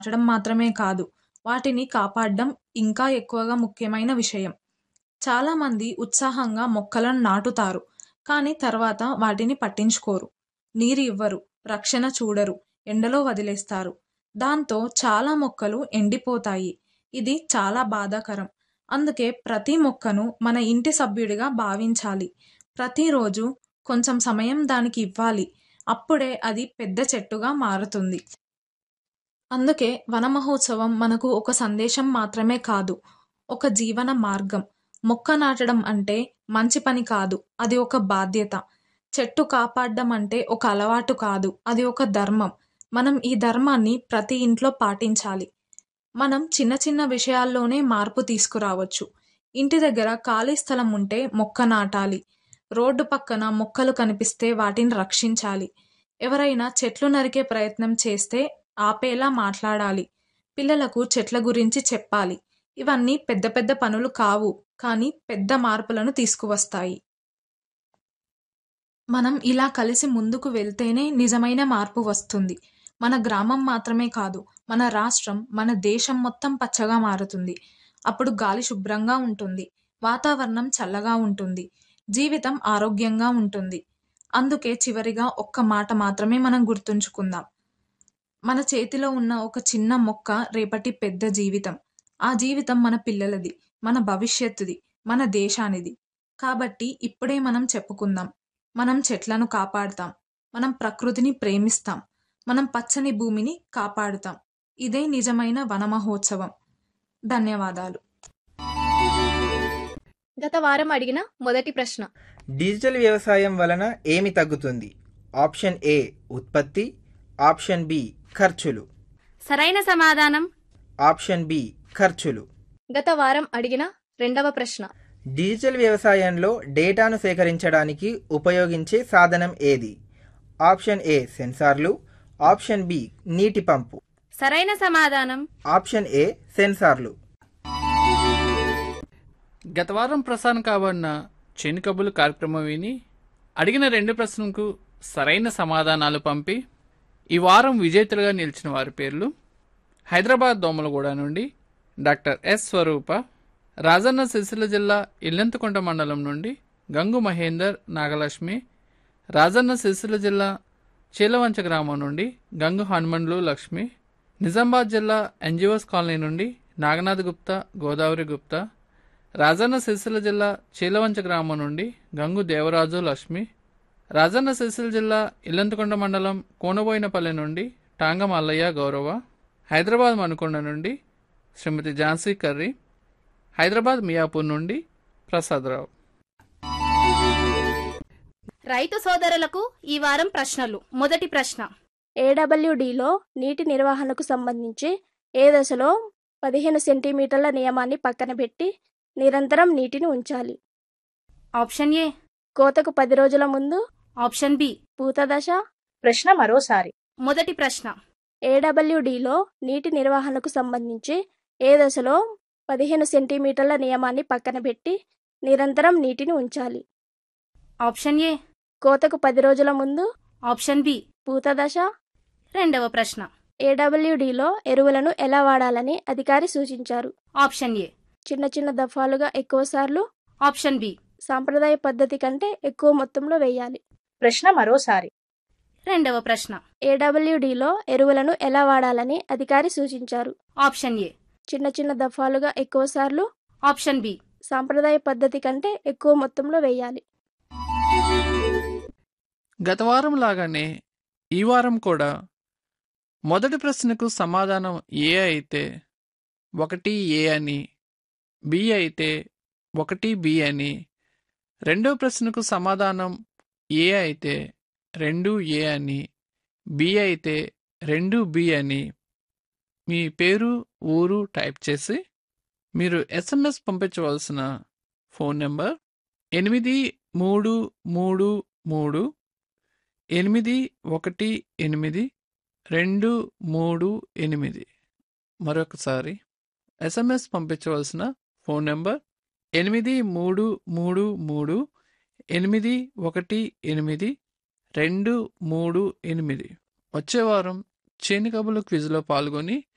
నాటడం మాత్రమే కాదు వాటిని కాపాడడం ఇంకా ఎక్కువగా ముఖ్యమైన విషయం చాలామంది ఉత్సాహంగా మొక్కలను నాటుతారు కానీ తర్వాత వాటిని పట్టించుకోరు నీరు ఇవ్వరు రక్షణ చూడరు ఎండలో వదిలేస్తారు దాంతో చాలా మొక్కలు ఎండిపోతాయి ఇది చాలా బాధాకరం అందుకే ప్రతి మొక్కను మన ఇంటి సభ్యుడిగా భావించాలి ప్రతిరోజు కొంచెం సమయం దానికి ఇవ్వాలి అప్పుడే అది పెద్ద చెట్టుగా మారుతుంది అందుకే వన మహోత్సవం మనకు ఒక సందేశం మాత్రమే కాదు ఒక జీవన మార్గం మొక్క నాటడం అంటే మంచి పని కాదు అది ఒక బాధ్యత చెట్టు కాపాడడం అంటే ఒక అలవాటు కాదు అది ఒక ధర్మం మనం ఈ ధర్మాన్ని ప్రతి ఇంట్లో పాటించాలి మనం చిన్న చిన్న విషయాల్లోనే మార్పు తీసుకురావచ్చు ఇంటి దగ్గర ఖాళీ స్థలం ఉంటే మొక్క నాటాలి రోడ్డు పక్కన మొక్కలు కనిపిస్తే వాటిని రక్షించాలి ఎవరైనా చెట్లు నరికే ప్రయత్నం చేస్తే ఆపేలా మాట్లాడాలి పిల్లలకు చెట్ల గురించి చెప్పాలి ఇవన్నీ పెద్ద పెద్ద పనులు కావు కానీ పెద్ద మార్పులను తీసుకువస్తాయి మనం ఇలా కలిసి ముందుకు వెళ్తేనే నిజమైన మార్పు వస్తుంది మన గ్రామం మాత్రమే కాదు మన రాష్ట్రం మన దేశం మొత్తం పచ్చగా మారుతుంది అప్పుడు గాలి శుభ్రంగా ఉంటుంది వాతావరణం చల్లగా ఉంటుంది జీవితం ఆరోగ్యంగా ఉంటుంది అందుకే చివరిగా ఒక్క మాట మాత్రమే మనం గుర్తుంచుకుందాం మన చేతిలో ఉన్న ఒక చిన్న మొక్క రేపటి పెద్ద జీవితం ఆ జీవితం మన పిల్లలది మన భవిష్యత్తుది మన దేశానిది కాబట్టి ఇప్పుడే మనం చెప్పుకుందాం మనం చెట్లను కాపాడుతాం మనం ప్రకృతిని ప్రేమిస్తాం మనం పచ్చని భూమిని కాపాడుతాం ఇదే నిజమైన వన మహోత్సవం ధన్యవాదాలు గత వారం అడిగిన మొదటి ప్రశ్న డిజిటల్ వ్యవసాయం వలన ఏమి తగ్గుతుంది ఆప్షన్ ఏ ఉత్పత్తి ఆప్షన్ బి ఖర్చులు సరైన సమాధానం ఆప్షన్ బి ఖర్చులు గత వారం అడిగిన రెండవ ప్రశ్న డిజిటల్ వ్యవసాయంలో డేటాను సేకరించడానికి ఉపయోగించే సాధనం ఏది ఆప్షన్ ఏ సెన్సార్లు ఆప్షన్ బి నీటి పంపు సరైన సమాధానం ఆప్షన్ ఏ సెన్సార్లు గత వారం ప్రసారం కాబడిన చేను కబులు కార్యక్రమం విని అడిగిన రెండు ప్రశ్నలకు సరైన సమాధానాలు పంపి ఈ వారం విజేతలుగా నిలిచిన వారి పేర్లు హైదరాబాద్ దోమలగూడ నుండి డాక్టర్ ఎస్ స్వరూప రాజన్న సిరిసిల్ల జిల్లా ఇల్లంతకుంట మండలం నుండి గంగు మహేందర్ నాగలక్ష్మి రాజన్న సిరిసిల్ల జిల్లా చీలవంచ గ్రామం నుండి గంగు హనుమండ్లు లక్ష్మి నిజామాబాద్ జిల్లా ఎన్జిఓస్ కాలనీ నుండి నాగనాథ్ గుప్తా గోదావరి గుప్తా రాజన్న సిరిసిల్ల జిల్లా చీలవంచ గ్రామం నుండి గంగు దేవరాజు లక్ష్మి రాజన్న సిరిసిల్ల జిల్లా ఇల్లంతకొండ మండలం కోనబోయినపల్లి నుండి టాంగ మల్లయ్య గౌరవ హైదరాబాద్ మనుకొండ నుండి శ్రీమతి ఝాన్సీ కర్రీ హైదరాబాద్ మియాపూర్ నుండి ప్రసాదరావు రైతు సోదరులకు ఈ వారం ప్రశ్నలు మొదటి ప్రశ్న ఏడబ్ల్యూడిలో నీటి నిర్వహణకు సంబంధించి ఏ దశలో పదిహేను సెంటీమీటర్ల నియమాన్ని పక్కన పెట్టి నిరంతరం నీటిని ఉంచాలి ఆప్షన్ ఏ కోతకు పది రోజుల ముందు ఆప్షన్ బి పూత దశ ప్రశ్న మరోసారి మొదటి ప్రశ్న ఏడబ్ల్యూడిలో నీటి నిర్వహణకు సంబంధించి ఏ దశలో పదిహేను సెంటీమీటర్ల నియమాన్ని పక్కన పెట్టి నిరంతరం నీటిని ఉంచాలి ఆప్షన్ ఏ కోతకు పది రోజుల ముందు ఆప్షన్ బి పూత దశ రెండవ ప్రశ్న ఏడబ్ల్యూడిలో ఎరువులను ఎలా వాడాలని అధికారి సూచించారు ఆప్షన్ ఏ చిన్న చిన్న దఫాలుగా ఎక్కువసార్లు ఆప్షన్ బి సాంప్రదాయ పద్ధతి కంటే ఎక్కువ మొత్తంలో వేయాలి ప్రశ్న మరోసారి రెండవ ప్రశ్న ఏడబ్ల్యూడిలో ఎరువులను ఎలా వాడాలని అధికారి సూచించారు ఆప్షన్ ఏ చిన్న చిన్న దఫాలుగా ఎక్కువసార్లు ఆప్షన్ బి సాంప్రదాయ పద్ధతి కంటే ఎక్కువ మొత్తంలో వేయాలి గత వారం లాగానే ఈ వారం కూడా మొదటి ప్రశ్నకు సమాధానం ఏ అయితే ఒకటి ఏ అని బి అయితే ఒకటి బి అని రెండో ప్రశ్నకు సమాధానం ఏ అయితే రెండు ఏ అని బి అయితే రెండు బి అని మీ పేరు ఊరు టైప్ చేసి మీరు ఎస్ఎంఎస్ పంపించవలసిన ఫోన్ నెంబర్ ఎనిమిది మూడు మూడు మూడు ఎనిమిది ఒకటి ఎనిమిది రెండు మూడు ఎనిమిది మరొకసారి ఎస్ఎంఎస్ పంపించవలసిన ఫోన్ నెంబర్ ఎనిమిది మూడు మూడు మూడు ఎనిమిది ఒకటి ఎనిమిది రెండు మూడు ఎనిమిది వచ్చే వారం చేనికబులు క్విజ్లో పాల్గొని